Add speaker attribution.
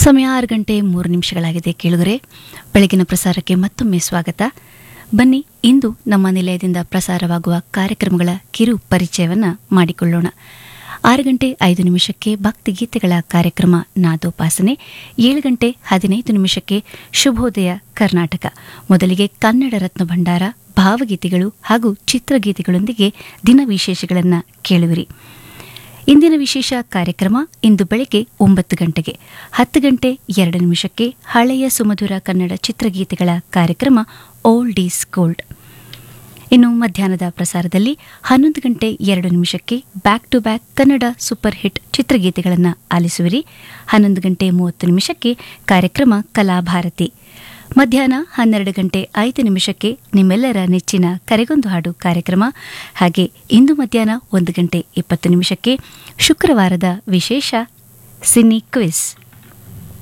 Speaker 1: ಸಮಯ ಆರು ಗಂಟೆ ಮೂರು ನಿಮಿಷಗಳಾಗಿದೆ ಕೇಳುಗರೆ ಬೆಳಗಿನ ಪ್ರಸಾರಕ್ಕೆ ಮತ್ತೊಮ್ಮೆ ಸ್ವಾಗತ ಬನ್ನಿ ಇಂದು ನಮ್ಮ ನಿಲಯದಿಂದ ಪ್ರಸಾರವಾಗುವ ಕಾರ್ಯಕ್ರಮಗಳ ಕಿರು ಪರಿಚಯವನ್ನ ಮಾಡಿಕೊಳ್ಳೋಣ ಆರು ಗಂಟೆ ಐದು ನಿಮಿಷಕ್ಕೆ ಭಕ್ತಿಗೀತೆಗಳ ಕಾರ್ಯಕ್ರಮ ನಾದೋಪಾಸನೆ ಏಳು ಗಂಟೆ ಹದಿನೈದು ನಿಮಿಷಕ್ಕೆ ಶುಭೋದಯ ಕರ್ನಾಟಕ ಮೊದಲಿಗೆ ಕನ್ನಡ ರತ್ನ ಭಂಡಾರ ಭಾವಗೀತೆಗಳು ಹಾಗೂ ಚಿತ್ರಗೀತೆಗಳೊಂದಿಗೆ ದಿನ ವಿಶೇಷಗಳನ್ನು ಕೇಳುವಿರಿ ಇಂದಿನ ವಿಶೇಷ ಕಾರ್ಯಕ್ರಮ ಇಂದು ಬೆಳಗ್ಗೆ ಒಂಬತ್ತು ಗಂಟೆಗೆ ಹತ್ತು ಗಂಟೆ ಎರಡು ನಿಮಿಷಕ್ಕೆ ಹಳೆಯ ಸುಮಧುರ ಕನ್ನಡ ಚಿತ್ರಗೀತೆಗಳ ಕಾರ್ಯಕ್ರಮ ಓಲ್ಡ್ ಈಸ್ ಗೋಲ್ಡ್ ಇನ್ನು ಮಧ್ಯಾಹ್ನದ ಪ್ರಸಾರದಲ್ಲಿ ಹನ್ನೊಂದು ಗಂಟೆ ಎರಡು ನಿಮಿಷಕ್ಕೆ back to back Kannada super hit ಚಿತ್ರಗೀತೆಗಳನ್ನು ಆಲಿಸುವಿರಿ ಹನ್ನೊಂದು ಗಂಟೆ ಮೂವತ್ತು ನಿಮಿಷಕ್ಕೆ ಕಾರ್ಯಕ್ರಮ ಕಲಾಭಾರತಿ ಮಧ್ಯಾಹ್ನ ಹನ್ನೆರಡು ಗಂಟೆ ಐದು ನಿಮಿಷಕ್ಕೆ ನಿಮ್ಮೆಲ್ಲರ ನೆಚ್ಚಿನ ಕರೆಗೊಂದು ಹಾಡು ಕಾರ್ಯಕ್ರಮ ಹಾಗೆ ಇಂದು ಮಧ್ಯಾಹ್ನ ಒಂದು ಗಂಟೆ ಇಪ್ಪತ್ತು ನಿಮಿಷಕ್ಕೆ ಶುಕ್ರವಾರದ ವಿಶೇಷ ಸಿನಿ ಕ್ವಿಸ್